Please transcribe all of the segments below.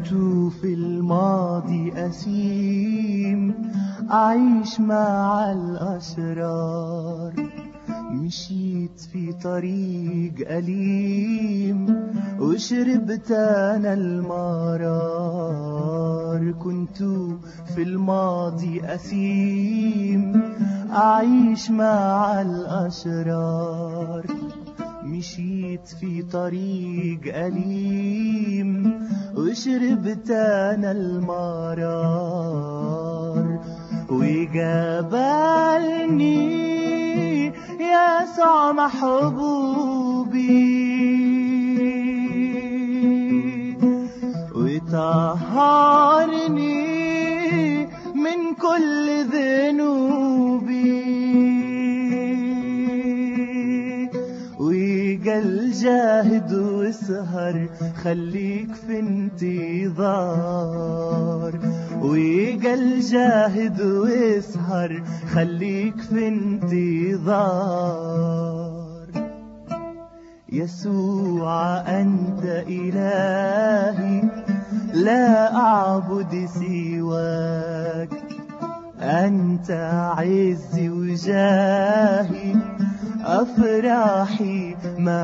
كنت في الماضي أسيم أعيش مع الأشرار مشيت في طريق أليم وشربت أنا المرار كنت في الماضي أثيم أعيش مع الأشرار مشيت في طريق أليم وشربت أنا المرار وقابلني يسوع محبوبي وطهرني من كل ذنوبي وقال جاهد واسهر خليك في انتظار وقال جاهد واسهر خليك في انتظار يسوع أنت إلهي لا أعبد سواك أنت عزي وجاهي أفراحي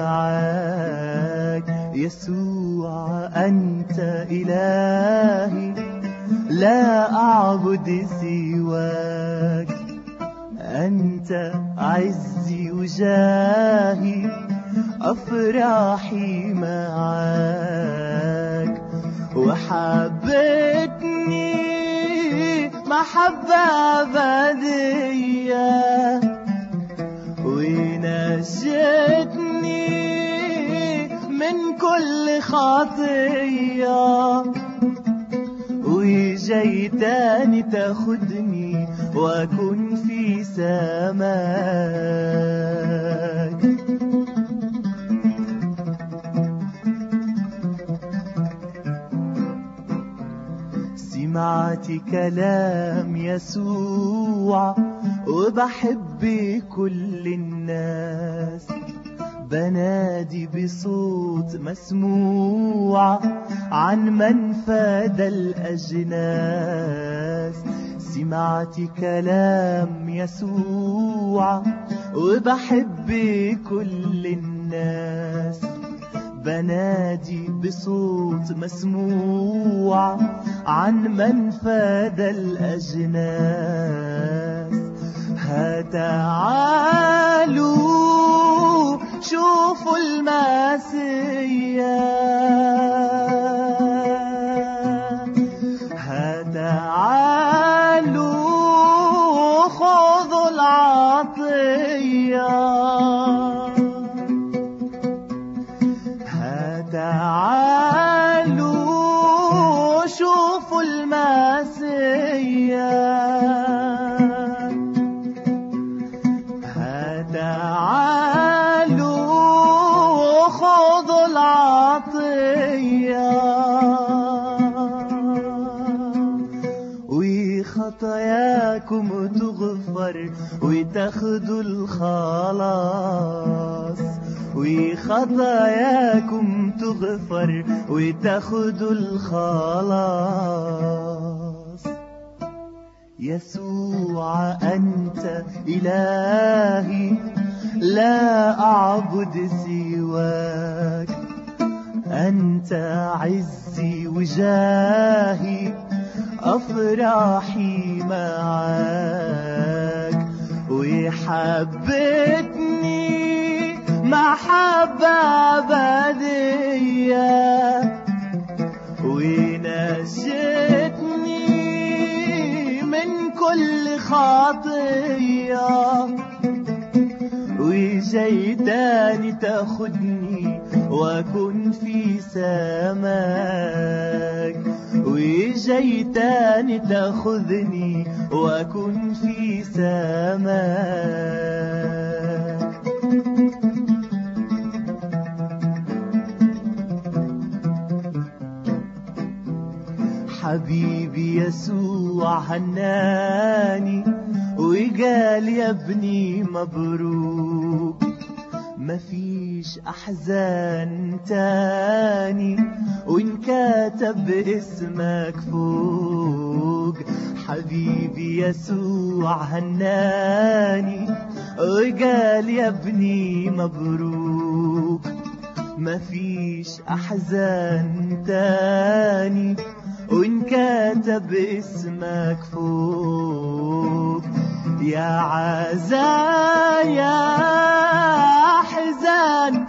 معاك يسوع أنت إلهي لا أعبد سواك أنت عزي وجاهي أفراحي معاك وحبتني محبة أبدية ونجتني من كل خطية وجاي تاني تاخدني واكون في سماك سمعت كلام يسوع وبحب كل الناس بنادي بصوت مسموع عن من فاد الأجناس سمعت كلام يسوع وبحب كل الناس بنادي بصوت مسموع عن من فاد الأجناس هتعالوا شوفوا الماسية هتعالوا خذوا العطية هتعالوا شوفوا الماسية هتعالوا خذوا العطية وخطاياكم تغفر وتاخدوا الخلاص وخطاياكم تغفر وتاخدوا الخلاص يسوع أنت إلهي لا أعبد سواك أنت عزي وجاهي أفراحي معاك وحبتني محبة أبدية ونجتني من كل خطية وجاي تاني تاخدني واكون في سماك وجاي تاني تاخذني واكون في سماك حبيبي يسوع هناني وقال يا ابني مبروك مفيش احزان تاني وان وانكتب اسمك فوق حبيبي يسوع هناني وقال يا ابني مبروك مفيش احزان تاني وانكتب اسمك فوق يا عزا يا حزان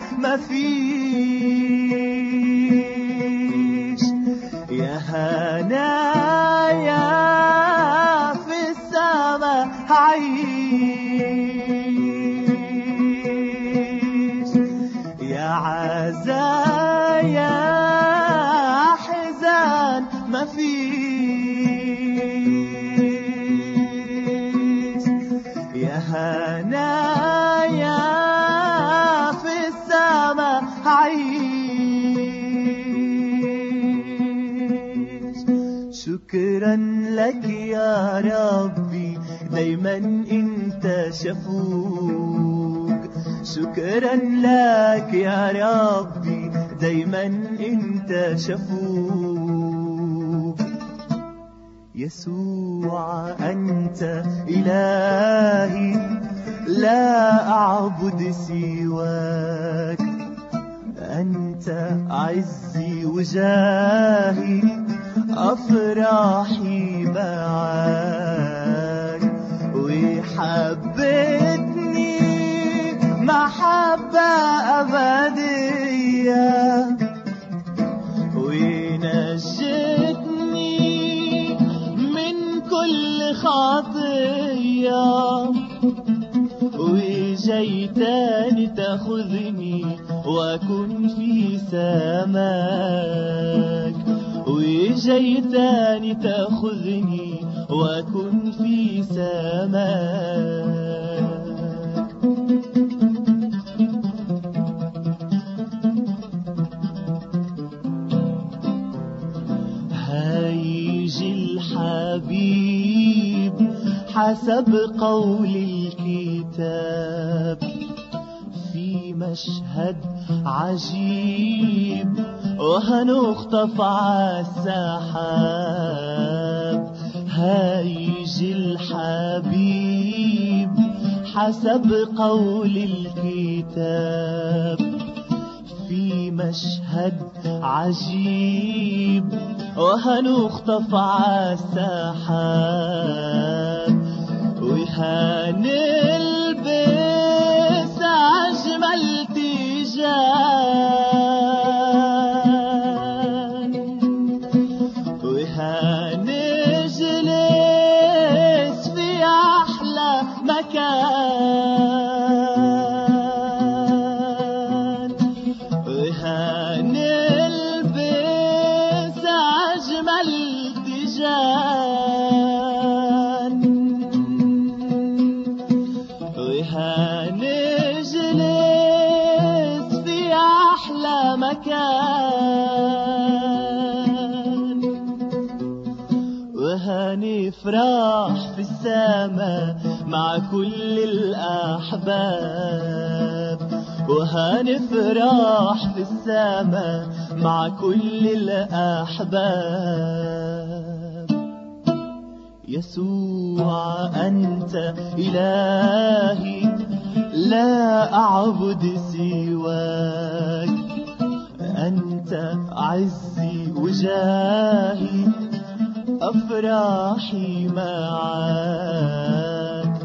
مفيش يا هنايا في السما هعيش يا عزايا حزان مفيش يا هنايا في السما هعيش شكرا لك يا ربي دايما انت شفوق شكرا لك يا ربي دايما انت شفوق يسوع أنت إلهي لا أعبد سواك أنت عزي وجاهي أفراحي معاك وحبتني محبة أبدية ونجتني من كل خطية وجيتني تاخذني وأكون في سماك وجيتني تاخذني وأكون في سماك هيجي الحبيب حسب قول الكتاب في مشهد عجيب وهنخطف عالسحاب هيجي الحبيب حسب قول الكتاب في مشهد عجيب وهنخطف عالسحاب وهنلبس أجمل تيجان وهنجلس في أحلى مكان وهنلبس أجمل تيجان وهنجلس في أحلى مكان وهنفرح في السماء مع كل الأحباب وهنفرح في السماء مع كل الأحباب يسوع أنت إلهي لا أعبد سواك أنت عزي وجاهي أفراحي معاك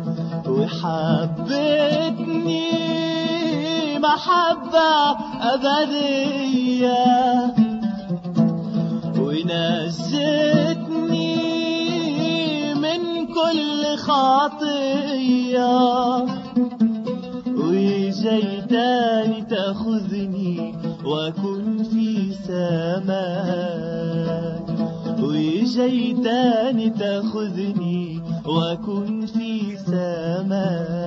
وحبتني محبة أبدية ونجتني من كل خطية وجيتني تاخذني وأكون في سماك وجيتني تاخذني وأكون في سماك